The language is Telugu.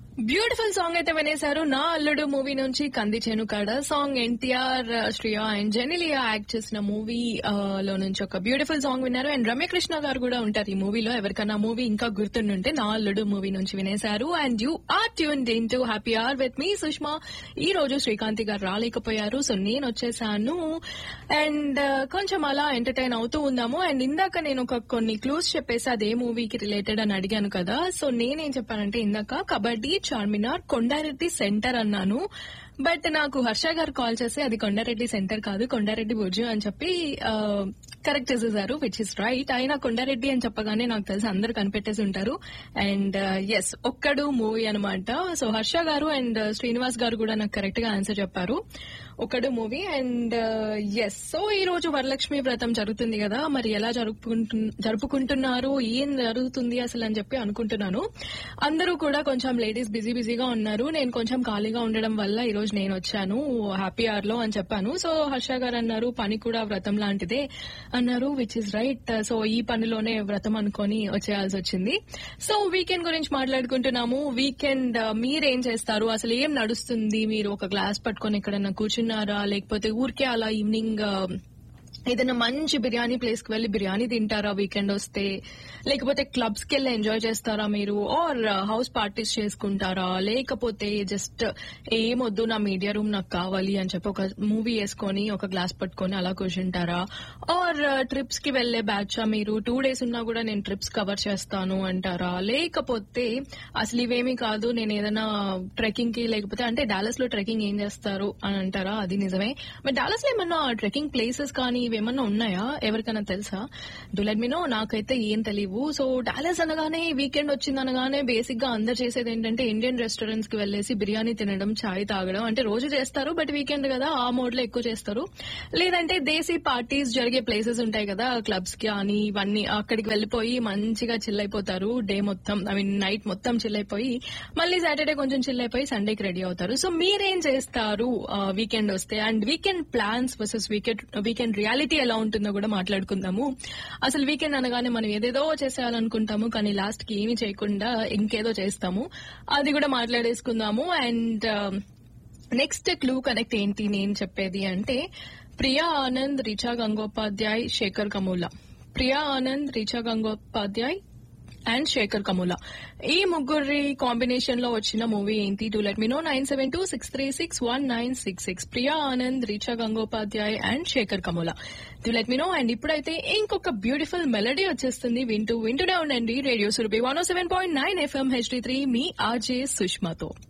బ్యూటిఫుల్ సాంగ్ అయితే వినేశారు నా అల్లుడు మూవీ నుంచి కంది చెనుకాడ song NTR Shriya and Genelia act చేసిన మూవీ లో నుంచి ఒక బ్యూటిఫుల్ సాంగ్ విన్నారు అండ్ రమ్యకృష్ణ గారు కూడా ఉంటారు ఈ మూవీలో ఎవరికైనా మూవీ ఇంకా గుర్తుండుంటే నా అల్లుడు మూవీ నుంచి వినేశారు and you are tune in to happy hour with me Sushma ఈ రోజు శ్రీకాంతి గారు రాలేకపోయారు సో నేను వచ్చేసాను అండ్ కొంచెం అలా ఎంటర్టైన్ అవుతూ ఉందాము అండ్ ఇందాక నేను ఒక కొన్ని క్లూస్ చెప్పేసి అదే మూవీకి రిలేటెడ్ అని అడిగాను కదా సో నేనేం చెప్పానంటే ఇందాక కబడ్డీ చార్మినార్ కొండారెడ్డి సెంటర్ అన్నాను బట్ నాకు హర్ష గారు కాల్ చేసి అది కొండారెడ్డి సెంటర్ కాదు కొండారెడ్డి బుర్జు అని చెప్పి కరెక్ట్ చేసేసారు విచ్ ఇస్ రైట్ అయినా కొండారెడ్డి అని చెప్పగానే నాకు తెలిసి అందరు కనిపెట్టేసి ఉంటారు అండ్ ఎస్ ఒక్కడు మూవీ అనమాట సో హర్ష గారు అండ్ శ్రీనివాస్ గారు కూడా నాకు కరెక్ట్ గా ఆన్సర్ చెప్పారు ఒకడు మూవీ అండ్ ఎస్ సో ఈ రోజు వరలక్ష్మి వ్రతం జరుగుతుంది కదా మరి ఎలా జరుపుకుంటు జరుపుకుంటున్నారు ఏం జరుగుతుంది అసలు అని చెప్పి అనుకుంటున్నాను అందరూ కూడా కొంచెం లేడీస్ బిజీ బిజీగా ఉన్నారు నేను కొంచెం ఖాళీగా ఉండడం వల్ల ఈ రోజు నేను వచ్చాను హ్యాపీ అవర్ లో అని చెప్పాను సో హర్ష గారు అన్నారు పని కూడా వ్రతం లాంటిదే అన్నారు విచ్ ఇస్ రైట్ సో ఈ పనిలోనే వ్రతం అనుకొని వచ్చేయాల్సి వచ్చింది సో వీకెండ్ గురించి మాట్లాడుకుంటున్నాము వీకెండ్ మీరేం చేస్తారు అసలు ఏం నడుస్తుంది మీరు ఒక గ్లాస్ పట్టుకొని ఎక్కడన్నా కూర్చున్నారా లేకపోతే ఊరికే అలా ఈవినింగ్ ఏదైనా మంచి బిర్యానీ ప్లేస్ కి వెళ్లి బిర్యానీ తింటారా వీకెండ్ వస్తే లేకపోతే క్లబ్స్ కి వెళ్ళి ఎంజాయ్ చేస్తారా మీరు ఆర్ హౌస్ పార్టీస్ చేసుకుంటారా లేకపోతే జస్ట్ ఏమొద్దు నా మీడియా రూమ్ నాకు కావాలి అని చెప్పి ఒక మూవీ వేసుకొని ఒక గ్లాస్ పట్టుకొని అలా కూర్చుంటారా ఆర్ ట్రిప్స్ కి వెళ్లే బ్యాచ్ మీరు టూ డేస్ ఉన్నా కూడా నేను ట్రిప్స్ కవర్ చేస్తాను అంటారా లేకపోతే అసలు ఇవేమీ కాదు నేను ఏదైనా ట్రెక్కింగ్ కి లేకపోతే అంటే డాలస్ లో ట్రెక్కింగ్ ఏం చేస్తారు అని అంటారా అది నిజమే మరి డాలస్ లో ఏమన్నా ట్రెక్కింగ్ ప్లేసెస్ కానీ ఇవేమన్నా ఉన్నాయా ఎవరికైనా తెలుసా డు లెట్ మీ నో నాకైతే ఏం తెలియవు సో డాలస్ అనగానే వీకెండ్ వచ్చింది అనగానే బేసిక్ గా అందరు చేసేది ఏంటంటే ఇండియన్ రెస్టారెంట్స్ కి వెళ్లేసి బిర్యానీ తినడం చాయ్ తాగడం అంటే రోజు చేస్తారు బట్ వీకెండ్ కదా ఆ మోడ్ లో ఎక్కువ చేస్తారు లేదంటే దేశీ పార్టీస్ జరిగే ప్లేసెస్ ఉంటాయి కదా క్లబ్స్ కి అని ఇవన్నీ అక్కడికి వెళ్లిపోయి మంచిగా చిల్ అయిపోతారు డే మొత్తం ఐ మీన్ నైట్ మొత్తం చిల్ అయిపోయి మళ్ళీ సాటర్డే కొంచెం చిల్ అయిపోయి సండేకి రెడీ అవుతారు సో మీరేం చేస్తారు వీకెండ్ వస్తే and weekend plans versus weekend weekend reality ఎలా ఉంటుందో కూడా మాట్లాడుకుందాము అసలు వీకెండ్ అనగానే మనం ఏదేదో చేసేయాలనుకుంటాము కానీ లాస్ట్ కి ఏమీ చేయకుండా ఇంకేదో చేస్తాము అది కూడా మాట్లాడేసుకుందాము అండ్ నెక్స్ట్ క్లూ కనెక్ట్ ఏంటి నేను చెప్పేది అంటే ప్రియా ఆనంద్ రిచా గంగోపాధ్యాయ్ శేఖర్ కమూల ప్రియా ఆనంద్ రిచా గంగోపాధ్యాయ్ అండ్ శేఖర్ కమూల ఈ ముగ్గురి కాంబినేషన్ లో వచ్చిన మూవీ ఏంటి to let me know nine seven two six three six one nine six six Priya Anand Richa Gangopadhyay and Shekhar Kammula to let me know and ఇప్పుడైతే ఇంకొక బ్యూటిఫుల్ మెలడీ వచ్చేస్తుంది వింటూ వింటూనే ఉండండి radio Surabhi one seven point nine FM HD three me RJ సుష్మాతో